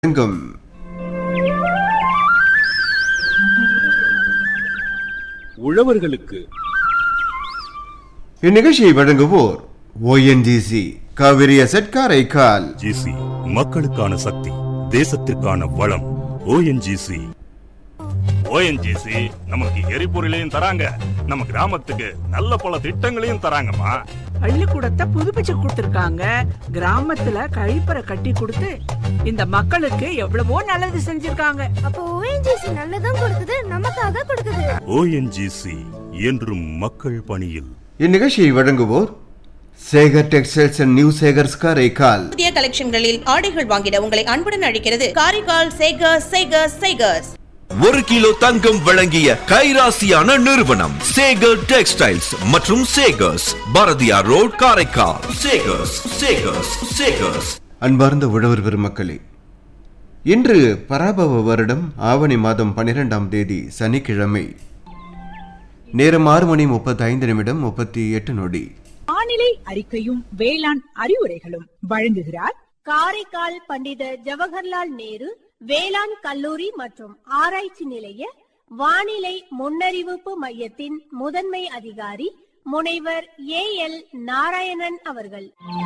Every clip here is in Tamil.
வணங்கும் உழவர்களுக்கு இந்நிகழ்ச்சியை வழங்குவோர் ஓஎன்ஜிசி காவிரி அசட் காரைக்கால் ஜிசி மக்களுக்கான சக்தி தேசத்திற்கான வளம் ஓஎன்ஜிசி ஓஎன்ஜிசி நமக்கு எரிபொருளையும் தராங்க நம்ம கிராமத்துக்கு நல்ல பல திட்டங்களையும் தராங்கம்மா பள்ளிக்கூடத்தை புதுப்பிச்சு கொடுத்திருக்காங்க கிராமத்துல கழிப்பறை கட்டி கொடுத்து இந்த மக்களுக்கு எவ்வளவோ நல்லது செஞ்சிருக்காங்க அப்போ ஓஎன்ஜிசி நல்லதும் கொடுக்குது நமக்காக கொடுக்குது ஓஎன்ஜிசி என்றும் மக்கள் பணியில் இந்நிகழ்ச்சியை வழங்குவோர் Sekar textiles and new Sekars Karaikal புதிய கலெக்ஷன்களில் ஆடைகள் வாங்கிட உங்களை அன்புடன் அழைக்கிறது காரைக்கால் சேகர்ஸ் சேகர்ஸ் சேகர்ஸ் ஒரு கிலோ தங்கம் வழங்கிய கைராசியான நிறுவனம் சேகர் டெக்ஸ்டைல்ஸ் மற்றும் சேகர்ஸ் பாரதியார் ரோட் காரைக்கால் சேகர்ஸ் சேகர்ஸ் சேகர்ஸ் அன்பார்ந்த உழவர் பெருமக்களே இன்று பராபவ வருடம் ஆவணி மாதம் பன்னிரெண்டாம் தேதி சனிக்கிழமை நேரம் ஆறு மணி முப்பத்தி ஐந்து நிமிடம் முப்பத்தி எட்டு நொடி வானிலை அறிக்கையும் வேளாண் அறிவுரைகளும் வழங்குகிறார் காரைக்கால் பண்டித ஜவஹர்லால் நேரு வேளாண் கல்லூரி மற்றும் ஆராய்ச்சி நிலைய வானிலை முன்னறிவிப்பு மையத்தின் முதன்மை அதிகாரி முனைவர் ஏ எல் நாராயணன் அவர்கள்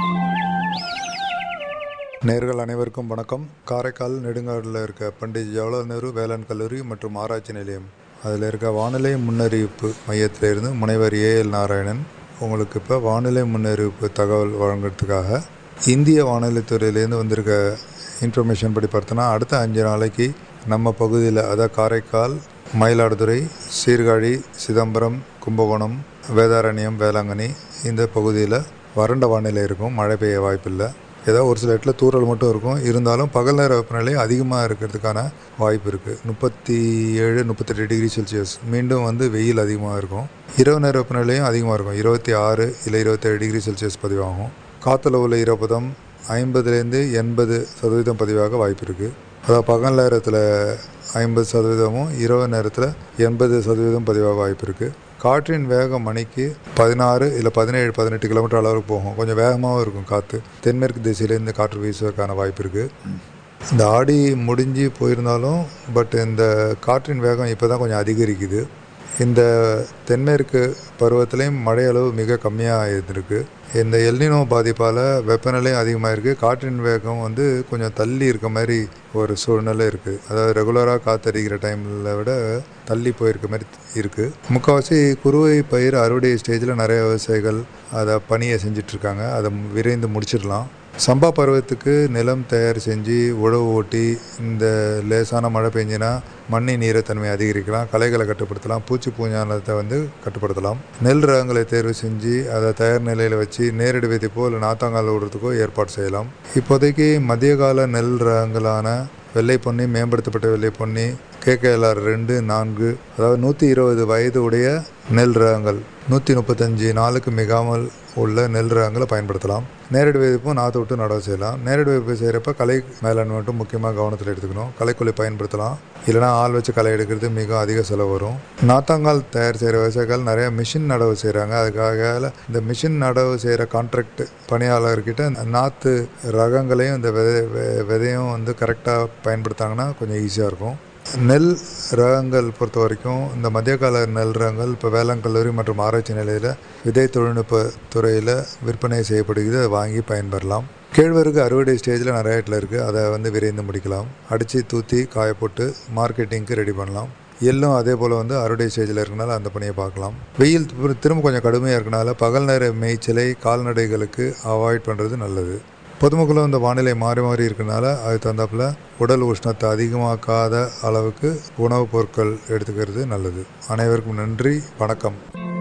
நேர்கள் அனைவருக்கும் வணக்கம் காரைக்கால் நெடுங்காடில் இருக்க பண்டிட் ஜவஹர்லால் நேரு வேளாண் கல்லூரி மற்றும் ஆராய்ச்சி நிலையம் அதில் இருக்க வானிலை முன்னறிவிப்பு மையத்திலிருந்து முனைவர் ஏஎல் நாராயணன் உங்களுக்கு இப்போ வானிலை முன்னறிவிப்பு தகவல் வழங்குறதுக்காக இந்திய வானிலை துறையிலேருந்து வந்திருக்க இன்ஃபர்மேஷன் படி பார்த்தோன்னா அடுத்த அஞ்சு நாளைக்கு நம்ம பகுதியில் அதாவது காரைக்கால் மயிலாடுதுறை சீர்காழி சிதம்பரம் கும்பகோணம் வேதாரண்யம் வேளாங்கண்ணி இந்த பகுதியில் வறண்ட வானிலை இருக்கும் மழை பெய்ய வாய்ப்பில்லை ஏதோ ஒரு சில இடத்துல தூறல் மட்டும் இருக்கும் இருந்தாலும் பகல் நேர வெப்பநிலை அதிகமாக இருக்கிறதுக்கான வாய்ப்பு இருக்குது முப்பத்தி ஏழு முப்பத்தெட்டு டிகிரி செல்சியஸ் மீண்டும் வந்து வெயில் அதிகமாக இருக்கும் இரவு நேர வெப்பநிலையும் அதிகமாக இருக்கும் இருபத்தி ஆறு இல்லை இருபத்தேழு டிகிரி செல்சியஸ் பதிவாகும் காற்றுல உள்ள ஈரப்பதம் ஐம்பதுலேருந்து எண்பது சதவீதம் பதிவாக வாய்ப்பு இருக்குது அதாவது பகல் நேரத்தில் ஐம்பது சதவீதமும் இரவு நேரத்தில் எண்பது சதவீதம் பதிவாக வாய்ப்பு இருக்குது காற்றின் வேகம் மணிக்கு பதினாறு இல்லை பதினேழு பதினெட்டு கிலோமீட்டர் அளவுக்கு போகும் கொஞ்சம் வேகமாகவும் இருக்கும் காற்று தென்மேற்கு திசையிலேருந்து காற்று வீசுவதற்கான வாய்ப்பு இருக்குது இந்த ஆடி முடிஞ்சு போயிருந்தாலும் பட் இந்த காற்றின் வேகம் இப்போ தான் கொஞ்சம் அதிகரிக்குது இந்த தென்மேற்கு பருவத்திலையும் மழை அளவு மிக கம்மியாக இருந்திருக்கு இந்த எல்னினோ பாதிப்பால் வெப்பநிலை அதிகமாக இருக்குது காற்றின் வேகம் வந்து கொஞ்சம் தள்ளி இருக்க மாதிரி ஒரு சூழ்நிலை இருக்குது அதாவது ரெகுலராக காத்தடிக்கிற டைமில் விட தள்ளி போயிருக்க மாதிரி இருக்குது முக்கால்வாசி குறுவை பயிர் அறுவடை ஸ்டேஜில் நிறைய விவசாயிகள் அதை பணியை செஞ்சிட்ருக்காங்க அதை விரைந்து முடிச்சிடலாம் சம்பா பருவத்துக்கு நிலம் தயார் செஞ்சு உழவு ஓட்டி இந்த லேசான மழை பெஞ்சினா மண்ணின் ஈரத்தன்மை அதிகரிக்கலாம் களைகளை கட்டுப்படுத்தலாம் பூச்சி பூஞ்சானத்தை வந்து கட்டுப்படுத்தலாம் நெல் ரகங்களை தேர்வு செஞ்சு அதை தயார் நிலையில் வச்சு நேரடி விதைப்போ இல்லை நாத்தாங்கால் விடுறதுக்கோ ஏற்பாடு செய்யலாம் இப்போதைக்கு மதிய கால நெல் ரகங்களான வெள்ளை பொன்னி மேம்படுத்தப்பட்ட வெள்ளை பொன்னி கேகேஎல்ஆர் ரெண்டு நான்கு அதாவது நூற்றி இருபது வயது உடைய நெல் ரகங்கள் நூற்றி முப்பத்தஞ்சு நாளுக்கு மிகாமல் உள்ள நெல் ரகங்களை பயன்படுத்தலாம் நேரடி விதைப்பும் நாற்று விட்டு நடவு செய்யலாம் நேரடி விதைப்பு செய்கிறப்ப கலை மேலாண்மை மட்டும் முக்கியமாக கவனத்தில் எடுத்துக்கணும் களைக்கொல்லி பயன்படுத்தலாம் இல்லைனா ஆள் வச்சு களை எடுக்கிறது மிக அதிக செலவு வரும் நாத்தாங்கால் தயார் செய்கிற விவசாயிகள் நிறைய மிஷின் நடவு செய்கிறாங்க அதுக்காக இந்த மிஷின் நடவு செய்கிற கான்ட்ராக்ட் பணியாளர்கிட்ட இந்த நாற்று ரகங்களையும் இந்த விதை வெ- விதையும் வந்து கரெக்டாக பயன்படுத்தாங்கன்னா கொஞ்சம் ஈஸியாக இருக்கும் நெல் ரகங்கள் பொறுத்த வரைக்கும் இந்த மத்திய கால நெல் ரகங்கள் இப்போ வேளாண் கல்லூரி மற்றும் ஆராய்ச்சி நிலையில் விதை தொழில்நுட்ப துறையில் விற்பனை செய்யப்படுகிறது அதை வாங்கி பயன்பெறலாம் கேழ்வரகு அறுவடை ஸ்டேஜில் நிறைய இடத்துல இருக்குது அதை வந்து விரைந்து முடிக்கலாம் அடித்து தூத்தி காய போட்டு மார்க்கெட்டிங்க்கு ரெடி பண்ணலாம் எள்ளும் அதே போல் வந்து அறுவடை ஸ்டேஜில் இருக்கனால அந்த பணியை பார்க்கலாம் வெயில் திரு- திரும்ப கொஞ்சம் கடுமையாக இருக்கனால பகல் நேர மேய்ச்சலை கால்நடைகளுக்கு அவாய்ட் பண்ணுறது நல்லது பொதுமக்களும் இந்த வானிலை மாறி மாறி இருக்கனால அது தகுந்தாப்புல உடல் உஷ்ணத்தை அதிகமாக்காத அளவுக்கு உணவுப் பொருட்கள் எடுத்துக்கிறது நல்லது அனைவருக்கும் நன்றி வணக்கம்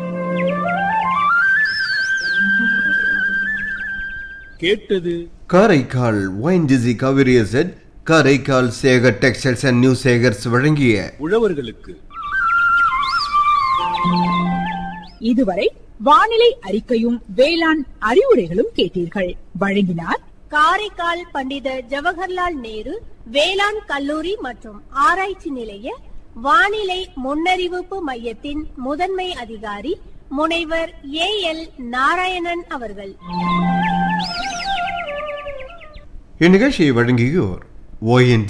கேட்டது Karaikal ONGC Cauvery asset Karaikal Sekar textiles and new Sekars வழங்கிய உழவர்களுக்கு இதுவரை வானிலை அறிக்கையும் வேளாண் அறிவுரைகளும் கேட்டீர்கள் வழங்கினார் காரைக்கால் பண்டித ஜவஹர்லால் நேரு வேளாண் கல்லூரி மற்றும் ஆராய்ச்சி நிலைய வானிலை முன்னறிவிப்பு மையத்தின் முதன்மை அதிகாரி முனைவர் ஏ எல் நாராயணன் அவர்கள் இந்நிகழ்ச்சியை வழங்கியோர் ஓஎன்டி